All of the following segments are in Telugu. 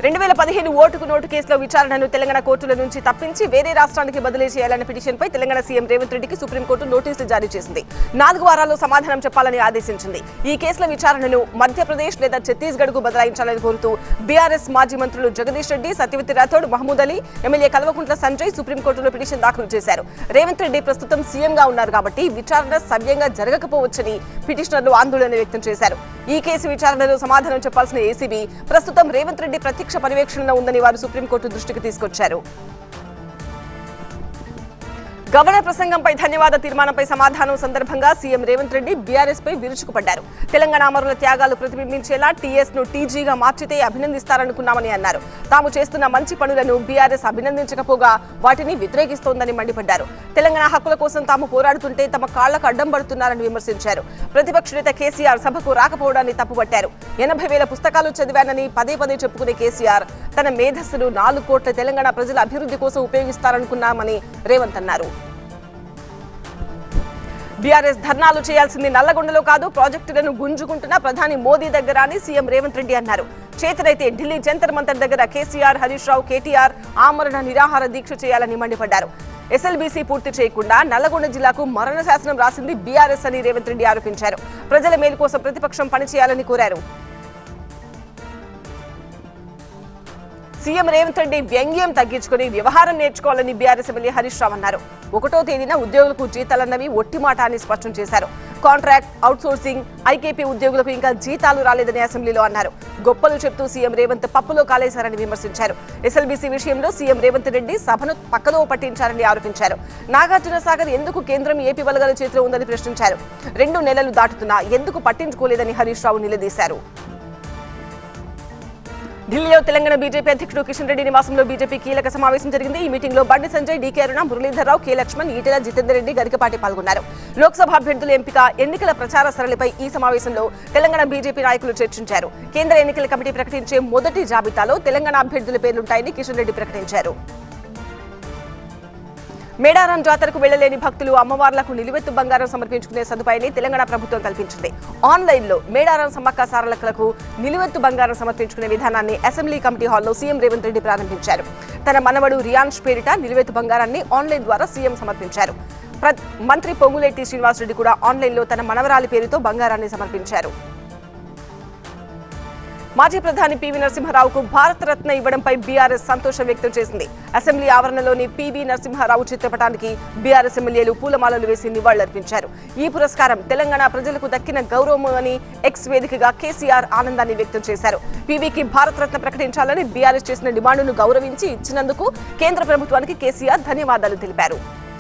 రెండు వేల పదిహేను ఓటుకు నోటు కేసులో విచారణను తెలంగాణ కోర్టుల నుంచి తప్పించి వేరే రాష్ట్రానికి బదిలీ చేయాలన్న పిటిషన్పై తెలంగాణ సీఎం రేవంత్ రెడ్డికి సుప్రీంకోర్టు నోటీసులు జారీ చేసింది నాలుగు వారాల్లో సమాధానం చెప్పాలని ఆదేశించింది ఈ కేసుల విచారణను మధ్యప్రదేశ్ లేదా ఛత్తీస్గఢ్ కు బదలాయించాలని కోరుతూ బీఆర్ఎస్ మాజీ మంత్రులు జగదీష్ రెడ్డి సత్యవతి రాథోడ్ మహమూద్ అలీ ఎమ్మెల్యే కల్వకుంట్ల సంజయ్ సుప్రీంకోర్టులో పిటిషన్ దాఖలు చేశారు రేవంత్ రెడ్డి ప్రస్తుతం సీఎంగా ఉన్నారు కాబట్టి విచారణ సవ్యంగా జరగకపోవచ్చని పిటిషనర్లు ఆందోళన వ్యక్తం చేశారు ఈ కేసు విచారణలో సమాధానం చెప్పాల్సిన ఏసీబీ ప్రస్తుతం రేవంత్ రెడ్డి ప్రత్యక్ష పర్యవేక్షణలో ఉందని వారు సుప్రీంకోర్టు దృష్టికి తీసుకొచ్చారు గవర్నర్ ప్రసంగంపై ధన్యవాద తీర్మానంపై సమాధానం సందర్భంగా సీఎం రేవంత్ రెడ్డి బీఆర్ఎస్ పై విరుచుకుపడ్డారు తెలంగాణ అమరుల త్యాగాలు ప్రతిబింబించేలా టీఎస్ ను టీజీగా మార్చితే అభినందిస్తారనుకున్నామని అన్నారు తాము చేస్తున్న మంచి పనులను బీఆర్ఎస్ అభినందించకపోగా వాటిని వ్యతిరేకిస్తోందని మండిపడ్డారు తెలంగాణ హక్కుల కోసం తాము పోరాడుతుంటే తమ కాళ్లకు అడ్డం పడుతున్నారని విమర్శించారు ప్రతిపక్ష నేత కేసీఆర్ సభకు రాకపోవడాన్ని తప్పుపట్టారు ఎనభై వేల పుస్తకాలు చదివానని పదే పదే చెప్పుకునే కేసీఆర్ తన మేధస్సును నాలుగు కోట్ల తెలంగాణ ప్రజల అభివృద్ధి కోసం ఉపయోగిస్తారనుకున్నామని రేవంత్ అన్నారు బీఆర్ఎస్ ధర్నాలు చేయాల్సింది నల్లగొండలో కాదు ప్రాజెక్టులను గుంజుకుంటున్న ప్రధాని మోదీ దగ్గర అని సీఎం రేవంత్ రెడ్డి అన్నారు చేతనైతే ఢిల్లీ జంతర్ మంతర్ దగ్గర కేసీఆర్ హరీష్ రావు కేటీఆర్ ఆమరణ నిరాహార దీక్ష చేయాలని మండిపడ్డారు ఎస్ఎల్బీసీ పూర్తి చేయకుండా నల్లగొండ జిల్లాకు మరణ శాసనం రాసింది బీఆర్ఎస్ అని రేవంత్ రెడ్డి ఆరోపించారు ప్రజల మేలు కోసం ప్రతిపక్షం పనిచేయాలని కోరారు సీఎం రేవంత్ రెడ్డి వ్యంగ్యం తగ్గించుకుని వ్యవహారం నేర్చుకోవాలని బీఆర్ఎస్ ఎమ్మెల్యే హరీష్ రావు అన్నారు ఒకటో తేదీన ఉద్యోగులకు జీతాలన్నవి ఒట్టి మాట అని స్పష్టం చేశారు కాంట్రాక్ట్ అవుట్సోర్సింగ్ ఐకేపీ ఉద్యోగులకు ఇంకా జీతాలు రాలేదని అసెంబ్లీలో అన్నారు గొప్పలు చెప్తూ సీఎం రేవంత్ పప్పులో కాలేశారని విమర్శించారు ఎస్ఎల్బీసీ విషయంలో సీఎం రేవంత్ రెడ్డి సభను పక్కలో పట్టించారని ఆరోపించారు నాగార్జున సాగర్ ఎందుకు కేంద్రం ఏపీ బలగాల చేతిలో ఉందని ప్రశ్నించారు రెండు నెలలు దాటుతున్నా ఎందుకు పట్టించుకోలేదని హరీష్ రావు నిలదీశారు ఢిల్లీలో తెలంగాణ బీజేపీ అధ్యక్షుడు కిషన్ రెడ్డి నివాసంలో బీజేపీ కీలక సమావేశం జరిగింది ఈ మీటింగ్ లో బండి సంజయ్ డీకే అరుణ మురళీధరరావు కె లక్ష్మణ్ ఈటెల జితేందర్ రెడ్డి గరికపాటి పాల్గొన్నారు లోక్సభ అభ్యర్థుల ఎంపిక ఎన్నికల ప్రచార సరళిపై ఈ సమావేశంలో తెలంగాణ బీజేపీ నాయకులు చర్చించారు కేంద్ర ఎన్నికల కమిటీ ప్రకటించే మొదటి జాబితాలో తెలంగాణ అభ్యర్థుల పేర్లుంటాయని కిషన్ రెడ్డి ప్రకటించారు మేడారం జాతరకు వెళ్లలేని భక్తులు అమ్మవార్లకు నిలువెత్తు బంగారం సమర్పించుకునే సదుపాయాన్ని తెలంగాణ ప్రభుత్వం కల్పించింది ఆన్లైన్ లో మేడారం సమ్మక్క సారలకలకు నిలువెత్తు బంగారం సమర్పించుకునే విధానాన్ని అసెంబ్లీ కమిటీ హాల్లో సీఎం రేవంత్ రెడ్డి ప్రారంభించారు తన మనవడు రియాన్ష్ పేరిట నిలువెత్తు బంగారాన్ని ఆన్లైన్ ద్వారా సీఎం సమర్పించారు ప్ర- మంత్రి పొంగులేటి శ్రీనివాసరెడ్డి కూడా ఆన్లైన్ లో తన మనవరాలి పేరుతో బంగారాన్ని సమర్పించారు మాజీ ప్రధాని పివి నరసింహారావుకు భారతరత్న ఇవ్వడంపై బీఆర్ఎస్ సంతోషం వ్యక్తం చేసింది అసెంబ్లీ ఆవరణలోని పివి నరసింహారావు చిత్రపటానికి బీఆర్ఎస్ ఎమ్మెల్యేలు పూలమాలలు వేసి నివాళులర్పించారు ఈ పురస్కారం తెలంగాణ ప్రజలకు దక్కిన గౌరవం అని ఎక్స్ వేదికగా కేసీఆర్ ఆనందాన్ని వ్యక్తం చేశారు పీవీకి భారతరత్న ప్రకటించాలని బీఆర్ఎస్ చేసిన డిమాండును గౌరవించి ఇచ్చినందుకు కేంద్ర ప్రభుత్వానికి కేసీఆర్ ధన్యవాదాలు తెలిపారు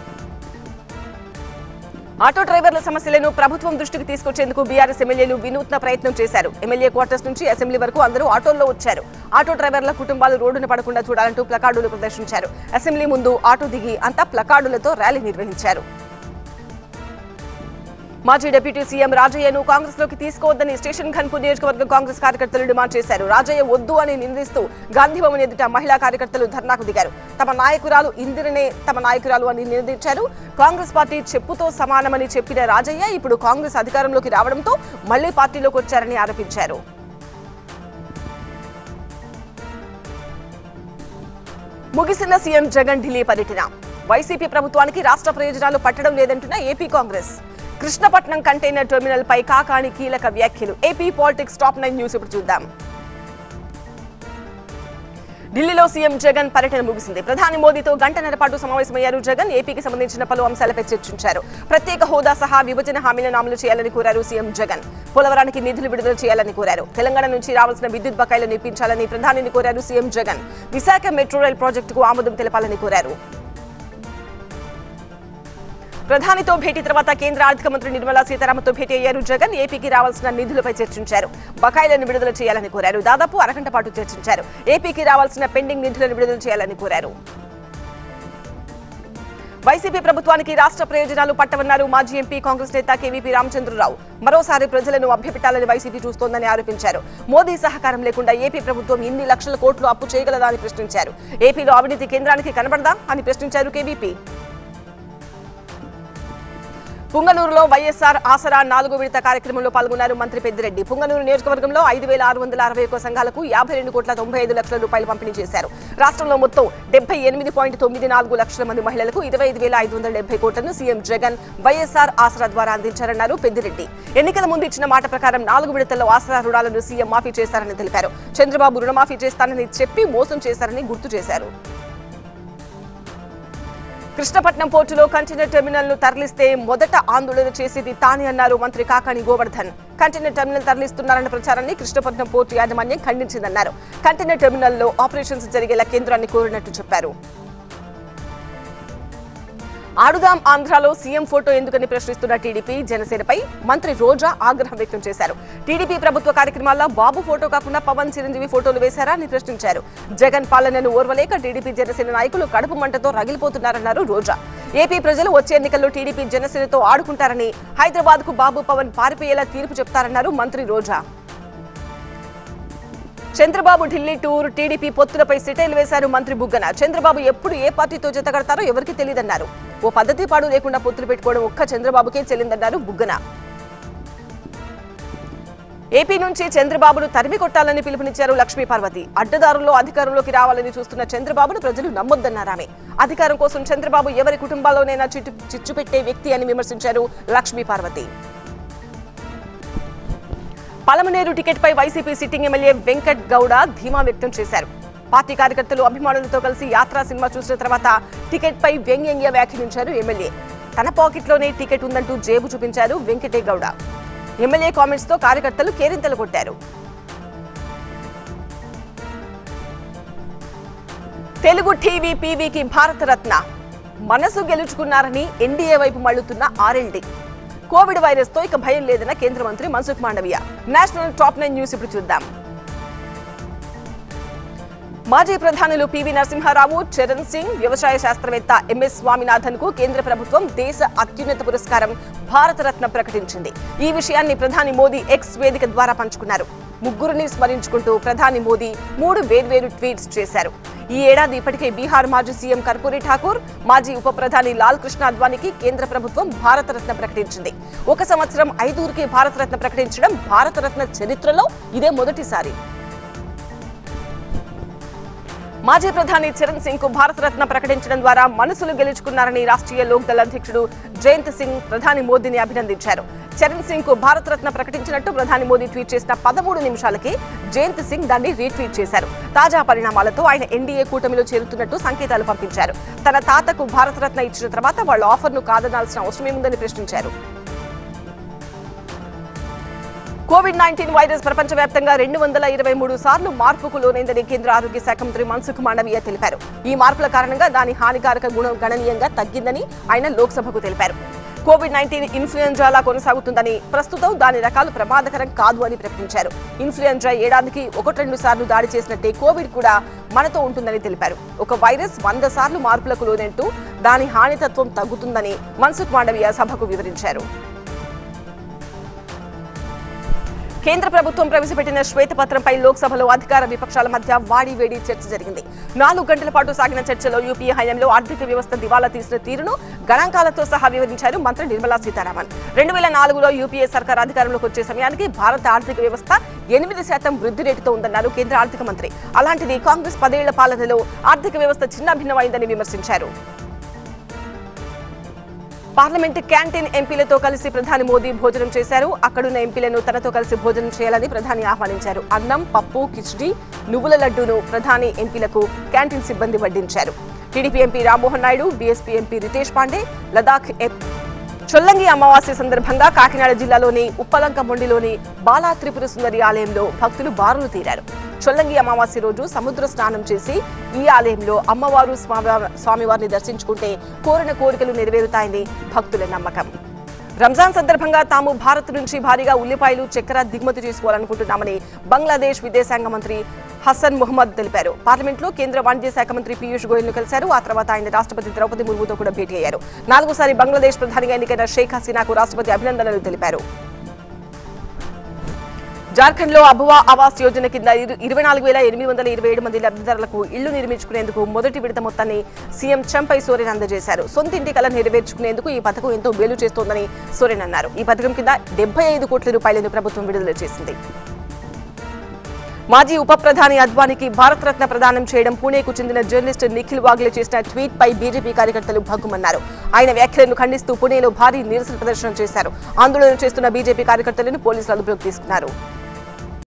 ఆటో డ్రైవర్ల సమస్యలను ప్రభుత్వం దృష్టికి తీసుకొచ్చేందుకు బీఆర్ఎస్ ఎమ్మెల్యేలు వినూత్న ప్రయత్నం చేశారు ఎమ్మెల్యే క్వార్టర్స్ నుంచి అసెంబ్లీ వరకు అందరూ ఆటోల్లో వచ్చారు ఆటో డ్రైవర్ల కుటుంబాలు రోడ్డున పడకుండా చూడాలంటూ ప్లకార్డులు ప్రదర్శించారు అసెంబ్లీ ముందు ఆటో దిగి అంతా ప్లకార్డులతో ర్యాలీ నిర్వహించారు మాజీ డిప్యూటీ సీఎం రాజయ్యను కాంగ్రెస్ లోకి తీసుకోవద్దని స్టేషన్ ఘన్పూర్ నియోజకవర్గం కాంగ్రెస్ కార్యకర్తలు డిమాండ్ చేశారు రాజయ్య వద్దు అని నిందిస్తూ గాంధీభవన్ ఎదుట మహిళా కార్యకర్తలు ధర్నాకు దిగారు తమ నాయకురాలు ఇందిరనే తమ నాయకురాలు అని నిలదీశారు కాంగ్రెస్ పార్టీ చెప్పుతో సమానమని చెప్పిన రాజయ్య ఇప్పుడు కాంగ్రెస్ అధికారంలోకి రావడంతో మళ్లీ పార్టీలోకి వచ్చారని ఆరోపించారు ముగిసిన సీఎం జగన్ ఢిల్లీ పర్యటన వైసీపీ ప్రభుత్వానికి రాష్ట్ర ప్రయోజనాలు పట్టడం లేదంటున్న AP Congress Krishnapatnam container terminal పై కాకాని కీలక వ్యాఖ్యలు AP politics top nine news ఇప్పుడు చూద్దాం ఢిల్లీలో సీఎం జగన్ పర్యటన ముగిసింది ప్రధాని మోదీతో గంటన్నర పాటు సమావేశమయ్యారు జగన్ ఏపీకి సంబంధించిన పలు అంశాలపై చర్చించారు ప్రత్యేక హోదా సహా విభజన హామీలను అమలు చేయాలని కోరారు సీఎం జగన్ పోలవరానికి నిధులు విడుదల చేయాలని కోరారు తెలంగాణ నుంచి రావాల్సిన విద్యుత్ బకాయిలను ఇప్పించాలని ప్రధానిని కోరారు CM Jagan Visakha metro rail ప్రాజెక్టుకు ఆమోదం తెలపాలని కోరారు ప్రధానితో భేటీ తర్వాత కేంద్ర ఆర్థిక మంత్రి నిర్మలా సీతారామన్తో భేటీ అయ్యారు జగన్ ఏపీకి రావాల్సిన నిధులపై చర్చించారు బకాయిలను విడుదల చేయాలని కోరారు దాదాపు అరగంట పాటు చర్చించారు ఏపీకి రావాల్సిన పెండింగ్ నిధులను విడుదల చేయాలని కోరారు వైసీపీ ప్రభుత్వానికి రాష్ట్ర ప్రయోజనాలు పట్టవన్నారు మాజీ ఎంపీ కాంగ్రెస్ నేత కేవీపీ రామచంద్రరావు మరోసారి ప్రజలను అభ్యపెట్టాలని వైసీపీ చూస్తోందని ఆరోపించారు మోదీ సహకారం లేకుండా ఏపీ ప్రభుత్వం ఇన్ని లక్షల కోట్లు అప్పు చేయగలదా అని ప్రశ్నించారు ఏపీలో అవినీతి కేంద్రానికి కనబడదా అని ప్రశ్నించారు కేవీపీ పుంగనూరులో వైఎస్ఆర్ ఆసరా నాలుగో విడత కార్యక్రమంలో పాల్గొన్నారు మంత్రి పెద్దిరెడ్డి పుంగనూరు నియోజకవర్గంలో ఐదు వేల ఆరు వందల అరవై ఒక్క సంఘాలకు యాభై రెండు కోట్ల తొంభై ఐదు లక్షల రూపాయలు పంపిణీ చేశారు రాష్ట్రంలో మొత్తం డెబ్బై ఎనిమిది పాయింట్ తొమ్మిది నాలుగు లక్షల మంది మహిళలకు ఇరవై ఐదు వేల ఐదు వందల డెబ్బై కోట్లను సీఎం జగన్ వైఎస్ఆర్ ఆసరా ద్వారా అందించారన్నారు పెద్దిరెడ్డి ఎన్నికల ముందు ఇచ్చిన మాట ప్రకారం నాలుగు విడతల్లో ఆసరా రుణాలను సీఎం మాఫీ చేశారని తెలిపారు చంద్రబాబు రుణమాఫీ చేస్తానని చెప్పి మోసం చేశారని గుర్తు చేశారు కృష్ణపట్నం పోర్టులో కంటైనర్ టెర్మినల్ ను తరలిస్తే మొదట ఆందోళన చేసేది తానే అన్నారు మంత్రి కాకాని గోవర్ధన్ కంటైనర్ టెర్మినల్ తరలిస్తున్నారన్న ప్రచారాన్ని కృష్ణపట్నం పోర్టు యాజమాన్యం ఖండించిందన్నారు కంటైనర్ టెర్మినల్లో ఆపరేషన్స్ జరిగేలా కేంద్రాన్ని కోరినట్టు చెప్పారు ఆడుదాం ఆంధ్రాలో సీఎం ఫోటో ఎందుకని ప్రశ్నిస్తున్న టీడీపీ జనసేనపై మంత్రి రోజా ఆగ్రహం వ్యక్తం చేశారు టీడీపీ ప్రభుత్వ కార్యక్రమాల్లో బాబు ఫోటో కాకుండా పవన్ చిరంజీవి ఫోటోలు వేశారా అని ప్రశ్నించారు జగన్ పాలనను ఓర్వలేక టీడీపీ జనసేన నాయకులు కడుపు మంటతో రగిలిపోతున్నారన్నారు రోజా ఏపీ ప్రజలు వచ్చే ఎన్నికల్లో టీడీపీ జనసేనతో ఆడుకుంటారని హైదరాబాద్ కు బాబు పవన్ పారిపోయేలా తీర్పు చెప్తారన్నారు మంత్రి రోజా చంద్రబాబు ఢిల్లీ టూర్ టీడీపీ పొత్తులపై సిటైలు వేశారు మంత్రి బుగ్గన చంద్రబాబు ఎప్పుడు ఏ పార్టీతో జతకడతారో ఎవరికి తెలియదన్నారు ఓ పద్ధతి పాడు లేకుండా పొత్తులు పెట్టుకోవడం ఒక్క చంద్రబాబుకే చెల్లిందన్నారు బుగ్గన ఏపీ నుంచి చంద్రబాబును తరిమి కొట్టాలని పిలుపునిచ్చారు లక్ష్మీ పార్వతి అడ్డదారుల్లో అధికారంలోకి రావాలని చూస్తున్న చంద్రబాబును ప్రజలు నమ్మొద్దన్నారు ఆమె అధికారం కోసం చంద్రబాబు ఎవరి కుటుంబాల్లోనైనా చిట్టు చిచ్చు పెట్టే వ్యక్తి అని విమర్శించారు లక్ష్మీ పార్వతి పలమనేరు టికెట్పై YCP sitting MLA Venkat Gowda ధీమా వ్యక్తం చేశారు పార్టీ కార్యకర్తలు అభిమానులతో కలిసి యాత్రా సినిమా చూసిన తర్వాత టికెట్పై వ్యంగ్యంగా వ్యాఖ్యానించారు ఎమ్మెల్యే తన పాకెట్లోనే టికెట్ ఉందంటూ జేబు చూపించారు వెంకటే గౌడ ఎమ్మెల్యే కామెంట్స్ తో కార్యకర్తలు కేరింతలు కొట్టారు తెలుగు టీవీ పీవీకి భారతరత్న మనసు గెలుచుకున్నారని ఎన్డీఏ వైపు మళ్లుతున్న ఆర్ఎల్డీ కోవిడ్ వైరస్ తో ఇక భయం లేదన్న కేంద్ర మంత్రి Mansukh Mandaviya national top nine news ఇప్పుడు చూద్దాం మాజీ ప్రధానులు పివి నరసింహారావు చరణ్ సింగ్ వ్యవసాయ శాస్త్రవేత్త ఎంఎస్ స్వామినాథన్ కు కేంద్ర ప్రభుత్వం దేశ అత్యున్నత పురస్కారం భారతరత్న ప్రకటించింది ఈ విషయాన్ని ప్రధాని మోదీ ఎక్స్ వేదిక ద్వారా పంచుకున్నారు ముగ్గురిని స్మరించుకుంటూ ప్రధాని మోదీ మూడు వేర్వేరు ట్వీట్స్ చేశారు ఈ ఏడాది ఇప్పటికే బీహార్ మాజీ సీఎం కర్పూరి ఠాకూర్ మాజీ ఉప ప్రధాని లాల్ కృష్ణ అద్వానీకి కేంద్ర ప్రభుత్వం భారతరత్న ప్రకటించింది ఒక సంవత్సరం ఐదుగురికి భారతరత్న ప్రకటించడం భారతరత్న చరిత్రలో ఇదే మొదటిసారి మాజీ ప్రధాని చరణ్ సింగ్ కు భారతరత్న ప్రకటించడం ద్వారా మనసులు గెలుచుకున్నారని రాష్ట్రీయ లోక్ దళ్ అధ్యక్షుడు జయంత్ సింగ్ ప్రధాని మోదీని అభినందించారు చరణ్ సింగ్ కు భారతరత్న ప్రకటించినట్టు ప్రధాని మోదీ ట్వీట్ చేసిన పదమూడు నిమిషాలకి జయంత్ సింగ్ దాన్ని రీట్వీట్ చేశారు తాజా పరిణామాలతో ఆయన ఎన్డీఏ కూటమిలో చేరుతున్నట్టు సంకేతాలు పంపించారు తన తాతకు భారతరత్న ఇచ్చిన తర్వాత వాళ్ళ ఆఫర్ను కాదనాల్సిన అవసరమేముందని ప్రశ్నించారు కోవిడ్ నైన్టీన్ వైరస్ ప్రపంచవ్యాప్తంగా రెండు వందల ఇరవై మూడు సార్లు మార్పుకు లోనైందని కేంద్ర ఆరోగ్య శాఖ మంత్రి మన్సుఖ్ మాండవీయ తెలిపారు ఈ మార్పుల కారణంగా దాని హానికారక గుణం గణనీయంగా తగ్గిందని ఆయన లోక్సభకు తెలిపారు కోవిడ్ నైన్టీన్ ఇన్ఫ్లుయెంజాలా కొనసాగుతుందని ప్రస్తుతం దాని రకాలు ప్రమాదకరం కాదు అని ప్రకటించారు ఇన్ఫ్లుయెంజా ఏడాదికి ఒకటి రెండు సార్లు దాడి చేసినట్టే కోవిడ్ కూడా మనతో ఉంటుందని తెలిపారు ఒక వైరస్ వంద సార్లు మార్పులకు లోనంటూ దాని హానితత్వం తగ్గుతుందని మన్సుఖ్ మాండవీయ సభకు వివరించారు కేంద్ర ప్రభుత్వం ప్రవేశపెట్టిన శ్వేతపత్రంపై లోక్సభలో అధికార విపక్షాల మధ్య వాడివేడి చర్చ జరిగింది నాలుగు గంటల పాటు సాగిన చర్చలో యూపీఏ హయాంలో ఆర్థిక వ్యవస్థ దివాలా తీసిన తీరును గణాంకాలతో సహా వివరించారు మంత్రి నిర్మలా సీతారామన్ రెండు వేల నాలుగులో యూపీఏ సర్కార్ అధికారంలోకి వచ్చే సమయానికి భారత ఆర్థిక వ్యవస్థ ఎనిమిది శాతం వృద్ధి రేటుతో ఉందన్నారు కేంద్ర ఆర్థిక మంత్రి అలాంటిది కాంగ్రెస్ పదేళ్ల పాలనలో ఆర్థిక వ్యవస్థ చిన్నాభిన్నమైందని విమర్శించారు పార్లమెంట్ క్యాంటీన్ ఎంపీలతో కలిసి ప్రధాని మోదీ భోజనం చేశారు అక్కడున్న ఎంపీలను తనతో కలిసి భోజనం చేయాలని ప్రధాని ఆహ్వానించారు అన్నం పప్పు కిచిడి నువ్వుల లడ్డూను ప్రధాని ఎంపీలకు క్యాంటీన్ సిబ్బంది వడ్డించారు TDP MP Rammohan Naidu BSP MP Ritesh Pandey Ladakh ఎం- చొల్లంగి అమావాస్య సందర్భంగా కాకినాడ జిల్లాలోని ఉప్పలంక మొండిలోని బాలా త్రిపుర సుందరి ఆలయంలో భక్తులు బారులు తీరారు చొల్లంగి అమావాస్య రోజు సముద్ర స్నానం చేసి ఈ ఆలయంలో అమ్మవారు స్వామివారి స్వామివారిని దర్శించుకుంటే కోరిన కోరికలు నెరవేరుతాయని భక్తుల నమ్మకం రంజాన్ సందర్భంగా తాము భారత్ నుంచి భారీగా ఉల్లిపాయలు చక్కెర దిగుమతి చేసుకోవాలనుకుంటున్నామని బంగ్లాదేశ్ విదేశాంగ మంత్రి హసన్ మొహమ్మద్ తెలిపారు పార్లమెంట్లో కేంద్ర వాణిజ్య శాఖ మంత్రి పీయూష్ గోయల్ ను కలిశారు ఆ తర్వాత ఆయన రాష్ట్రపతి ద్రౌపది ముర్ముతో కూడా భేటీ అయ్యారు నాలుగోసారి బంగ్లాదేశ్ ప్రధానిగా ఎన్నికైన షేక్ హసీనాకు రాష్ట్రపతి అభినందనలు తెలిపారు జార్ఖండ్ లో అభువా ఆవాస్ యోజన కింద ఇరు- ఇరవై నాలుగు వేల ఎనిమిది వందల ఇరవై ఏడు మంది లబ్ధిదారులకు ఇళ్లు నిర్మించుకునేందుకు మొదటి విడత మొత్తాన్ని సీఎం చంపై సోరెన్ అందజేశారు సొంత ఇంటి కల నెరవేర్చుకునేందుకు ఈ పథకం ఎంతో మేలు చేస్తోందని సోరెన్ అన్నారు ఈ పథకం కింద డెబ్బై ఐదు కోట్ల రూపాయలను ప్రభుత్వం విడుదల చేసింది మాజీ ఉప ప్రధాని అద్వానికి భారతరత్న ప్రదానం చేయడం పూణేకు చెందిన జర్నలిస్ట్ నిఖిల్ వాగ్లే చేసిన ట్వీట్ పై బీజేపీ కార్యకర్తలు భగ్గుమన్నారు ఆయన వ్యాఖ్యలను ఖండిస్తూ పూణేలో భారీ నిరసన ప్రదర్శన చేశారు ఆందోళన చేస్తున్న బీజేపీ కార్యకర్తలను పోలీసులు అదుపులోకి తీసుకున్నారు